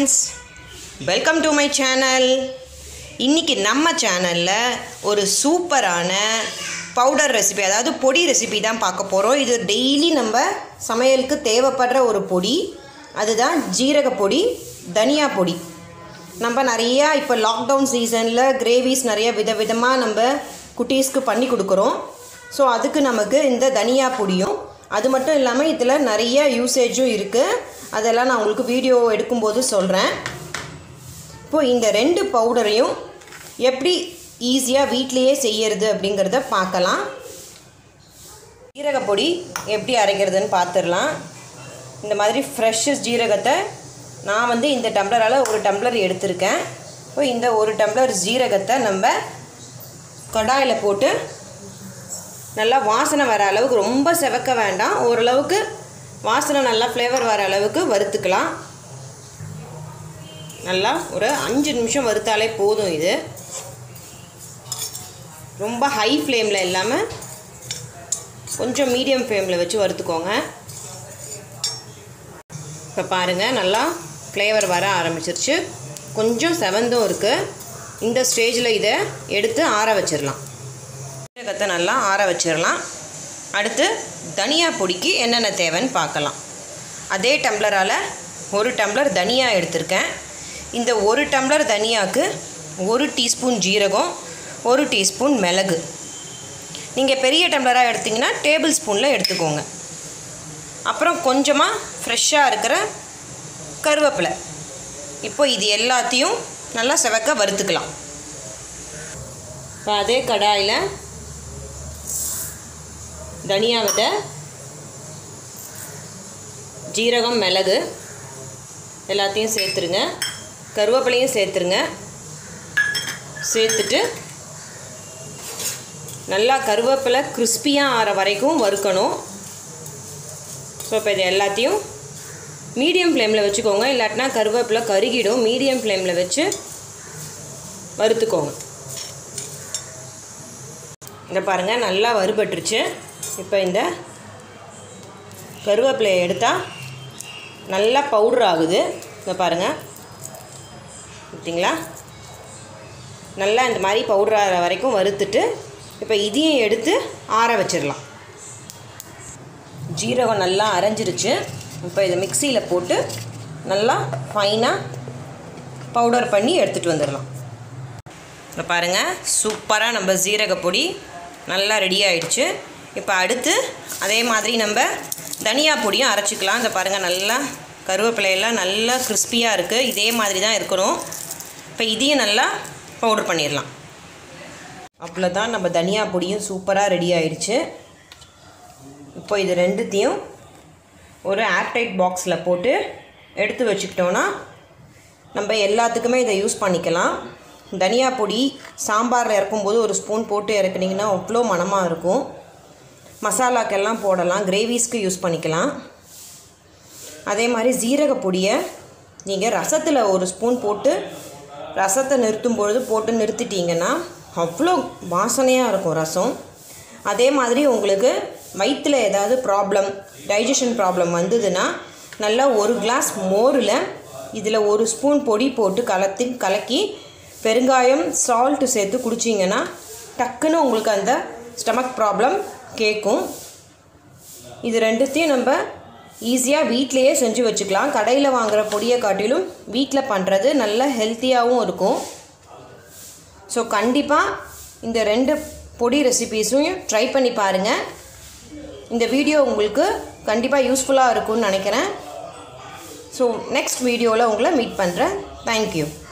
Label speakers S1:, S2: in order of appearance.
S1: friends welcome to my channel இன்றைக்கி நம்ம சேனலில் ஒரு சூப்பரான பவுடர் ரெசிபி அதாவது பொடி ரெசிபி தான் பார்க்க போகிறோம் இது டெய்லி நம்ம சமையலுக்கு தேவைப்படுற ஒரு பொடி அதுதான் ஜீரக பொடி தனியா பொடி நம்ம நிறையா இப்போ லாக்டவுன் சீசனில் கிரேவிஸ் நிறைய விதவிதமாக நம்ம குட்டீஸ்க்கு பண்ணி கொடுக்குறோம் ஸோ அதுக்கு நமக்கு இந்த தனியா பொடியும் அது மட்டும் இல்லாமல் இதில் நிறைய யூசேஜும் இருக்குது அதெல்லாம் நான் உங்களுக்கு வீடியோ எடுக்கும்போது சொல்கிறேன் இப்போது இந்த ரெண்டு பவுடரையும் எப்படி ஈஸியாக வீட்லேயே செய்யறது அப்படிங்கிறத பார்க்கலாம் ஜீரகப்பொடி எப்படி அரைக்கிறதுன்னு பார்த்துடலாம் இந்த மாதிரி ஃப்ரெஷ் ஜீரகத்தை நான் வந்து இந்த டம்ளரால் ஒரு டம்ளர் எடுத்திருக்கேன் இப்போ இந்த ஒரு டம்ளர் ஜீரகத்தை நம்ம கடாயில் போட்டு நல்லா வாசனை வர அளவுக்கு ரொம்ப செவக்க வேண்டாம் ஓரளவுக்கு வாசனை நல்லா ஃப்ளேவர் வர அளவுக்கு வறுத்துக்கலாம் நல்லா ஒரு அஞ்சு நிமிஷம் வறுத்தாலே போதும் இது ரொம்ப ஹை ஃப்ளேமில் இல்லாமல் கொஞ்சம் மீடியம் ஃப்ளேமில் வச்சு வறுத்துக்கோங்க இப்போ பாருங்கள் நல்லா ஃப்ளேவர் வர ஆரம்பிச்சிருச்சு கொஞ்சம் செவந்தும் இருக்குது இந்த ஸ்டேஜில் இதை எடுத்து ஆற வச்சிடலாம் சீரகத்தை நல்லா ஆற வச்சிடலாம் அடுத்து தனியா பொடிக்கு என்னென்ன தேவைன்னு பார்க்கலாம் அதே டம்ளரால் ஒரு டம்ளர் தனியா எடுத்திருக்கேன் இந்த ஒரு டம்ளர் தனியாவுக்கு ஒரு டீஸ்பூன் ஜீரகம் ஒரு டீஸ்பூன் மிளகு நீங்கள் பெரிய டம்ளராக எடுத்திங்கன்னா டேபிள் ஸ்பூனில் எடுத்துக்கோங்க அப்புறம் கொஞ்சமாக ஃப்ரெஷ்ஷாக இருக்கிற கருவேப்பிலை இப்போ இது எல்லாத்தையும் நல்லா செவக்க வறுத்துக்கலாம் இப்போ அதே கடாயில் தனியா விதை ஜீரகம் மிளகு எல்லாத்தையும் சேர்த்துருங்க கருவேப்பிலையும் சேர்த்துருங்க சேர்த்துட்டு நல்லா கருவேப்பிலை கிறிஸ்பியாக ஆற வரைக்கும் வறுக்கணும் ஸோ இப்போ இது எல்லாத்தையும் மீடியம் ஃப்ளேமில் வச்சுக்கோங்க இல்லாட்டினா கருவேப்பிலை கருகிடும் மீடியம் ஃப்ளேமில் வச்சு வறுத்துக்கோங்க இந்த பாருங்கள் நல்லா வறுபட்டுருச்சு இப்போ இந்த கருவேப்பிலையை எடுத்தால் நல்லா பவுட்ரு ஆகுது இந்த பாருங்கள் பார்த்தீங்களா நல்லா இந்த மாதிரி பவுட்ரு ஆகிற வரைக்கும் வறுத்துட்டு இப்போ இதையும் எடுத்து ஆற வச்சிடலாம் ஜீரகம் நல்லா அரைஞ்சிருச்சு இப்போ இதை மிக்சியில் போட்டு நல்லா ஃபைனாக பவுடர் பண்ணி எடுத்துகிட்டு வந்துடலாம் இப்போ பாருங்கள் சூப்பராக நம்ம ஜீரக பொடி நல்லா ரெடி ஆயிடுச்சு இப்போ அடுத்து அதே மாதிரி நம்ம தனியா பொடியும் அரைச்சிக்கலாம் இந்த பாருங்கள் நல்லா கருவேப்பிலையெல்லாம் நல்லா கிறிஸ்பியாக இருக்குது இதே மாதிரி தான் இருக்கணும் இப்போ இதையும் நல்லா பவுடர் பண்ணிடலாம் அவ்வளோதான் நம்ம தனியா பொடியும் சூப்பராக ரெடி ஆயிடுச்சு இப்போ இது ரெண்டுத்தையும் ஒரு ஏர்டைட் பாக்ஸில் போட்டு எடுத்து வச்சுக்கிட்டோன்னா நம்ம எல்லாத்துக்குமே இதை யூஸ் பண்ணிக்கலாம் தனியா பொடி சாம்பாரில் இறக்கும்போது ஒரு ஸ்பூன் போட்டு இறக்குனிங்கன்னா அவ்வளோ மணமாக இருக்கும் மசாலாக்கெல்லாம் போடலாம் கிரேவிஸ்க்கு யூஸ் பண்ணிக்கலாம் அதே மாதிரி ஜீரக பொடியை நீங்கள் ரசத்தில் ஒரு ஸ்பூன் போட்டு ரசத்தை நிறுத்தும் பொழுது போட்டு நிறுத்திட்டீங்கன்னா அவ்வளோ வாசனையாக இருக்கும் ரசம் அதே மாதிரி உங்களுக்கு வயிற்றில் ஏதாவது ப்ராப்ளம் டைஜஷன் ப்ராப்ளம் வந்ததுன்னா நல்லா ஒரு கிளாஸ் மோரில் இதில் ஒரு ஸ்பூன் பொடி போட்டு கலத்தி கலக்கி பெருங்காயம் சால்ட்டு சேர்த்து குடிச்சிங்கன்னா டக்குன்னு உங்களுக்கு அந்த ஸ்டமக் ப்ராப்ளம் கேட்கும் இது ரெண்டுத்தையும் நம்ம ஈஸியாக வீட்லேயே செஞ்சு வச்சுக்கலாம் கடையில் வாங்குகிற பொடியை காட்டிலும் வீட்டில் பண்ணுறது நல்ல ஹெல்த்தியாகவும் இருக்கும் ஸோ கண்டிப்பாக இந்த ரெண்டு பொடி ரெசிபீஸையும் ட்ரை பண்ணி பாருங்கள் இந்த வீடியோ உங்களுக்கு கண்டிப்பாக யூஸ்ஃபுல்லாக இருக்கும்னு நினைக்கிறேன் ஸோ நெக்ஸ்ட் வீடியோவில் உங்களை மீட் பண்ணுறேன் தேங்க்யூ